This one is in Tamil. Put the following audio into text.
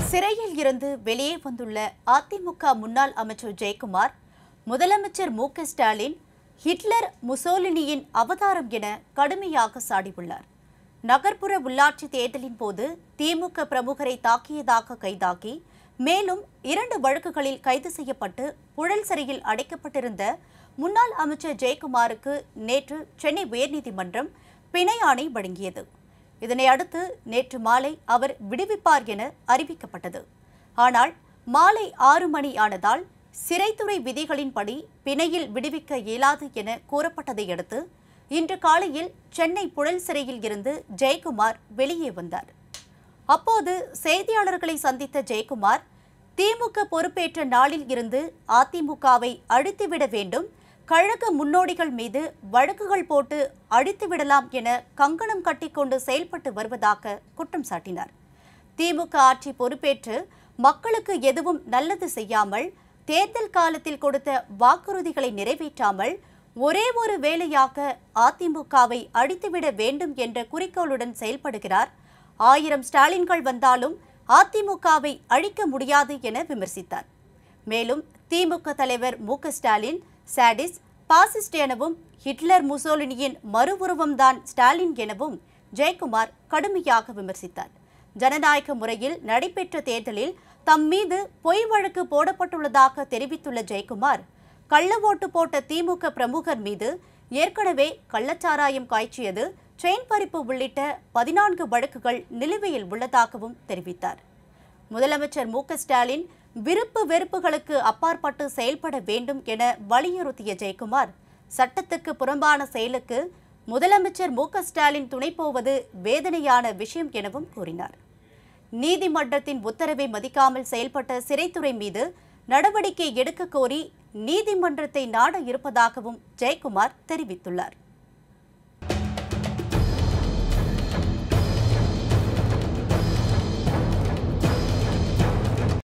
சிறையில் இருந்து வெளியே வந்துள்ள அதிமுக முன்னாள் அமைச்சர் ஜெயக்குமார் முதலமைச்சர் மு க ஸ்டாலின் ஹிட்லர் முசோலினியின் அவதாரம் என கடுமையாக சாடியுள்ளார் நகர்ப்புற உள்ளாட்சி தேர்தலின் போது திமுக பிரமுகரை தாக்கியதாக கைதாகி மேலும் இரண்டு வழக்குகளில் கைது செய்யப்பட்டு புழல் சிறையில் அடைக்கப்பட்டிருந்த முன்னாள் அமைச்சர் ஜெயக்குமாருக்கு நேற்று சென்னை உயர்நீதிமன்றம் பிணை ஆணை வழங்கியது இதனை அடுத்து நேற்று மாலை அவர் விடுவிப்பார் என அறிவிக்கப்பட்டது ஆனால் மாலை ஆறு மணி ஆனதால் சிறைத்துறை விதிகளின்படி பிணையில் விடுவிக்க இயலாது என கூறப்பட்டதை அடுத்து இன்று காலையில் சென்னை புழல் சிறையில் இருந்து ஜெயக்குமார் வெளியே வந்தார் அப்போது செய்தியாளர்களை சந்தித்த ஜெயக்குமார் திமுக பொறுப்பேற்ற நாளில் இருந்து அதிமுகவை அழித்துவிட வேண்டும் கழக முன்னோடிகள் மீது வழக்குகள் போட்டு அழித்துவிடலாம் என கங்கணம் கட்டிக்கொண்டு செயல்பட்டு வருவதாக குற்றம் சாட்டினார் திமுக ஆட்சி பொறுப்பேற்று மக்களுக்கு எதுவும் நல்லது செய்யாமல் தேர்தல் காலத்தில் கொடுத்த வாக்குறுதிகளை நிறைவேற்றாமல் ஒரே ஒரு வேலையாக அதிமுகவை அழித்துவிட வேண்டும் என்ற குறிக்கோளுடன் செயல்படுகிறார் ஆயிரம் ஸ்டாலின்கள் வந்தாலும் அதிமுகவை அழிக்க முடியாது என விமர்சித்தார் மேலும் திமுக தலைவர் மு க ஸ்டாலின் சாடிஸ் பாசிஸ்ட் எனவும் ஹிட்லர் முசோலினியின் மறு உருவம்தான் ஸ்டாலின் எனவும் ஜெயக்குமார் கடுமையாக விமர்சித்தார் ஜனநாயக முறையில் நடைபெற்ற தேர்தலில் தம் மீது பொய் வழக்கு போடப்பட்டுள்ளதாக தெரிவித்துள்ள ஜெயக்குமார் கள்ள ஓட்டு போட்ட திமுக பிரமுகர் மீது ஏற்கனவே கள்ளச்சாராயம் காய்ச்சியது செயின் பறிப்பு உள்ளிட்ட பதினான்கு வழக்குகள் நிலுவையில் உள்ளதாகவும் தெரிவித்தார் முதலமைச்சர் மு க ஸ்டாலின் விருப்பு வெறுப்புகளுக்கு அப்பாற்பட்டு செயல்பட வேண்டும் என வலியுறுத்திய ஜெயக்குமார் சட்டத்துக்கு புறம்பான செயலுக்கு முதலமைச்சர் மு க ஸ்டாலின் துணை போவது வேதனையான விஷயம் எனவும் கூறினார் நீதிமன்றத்தின் உத்தரவை மதிக்காமல் செயல்பட்ட சிறைத்துறை மீது நடவடிக்கை எடுக்க கோரி நீதிமன்றத்தை நாட இருப்பதாகவும் ஜெயக்குமார் தெரிவித்துள்ளார்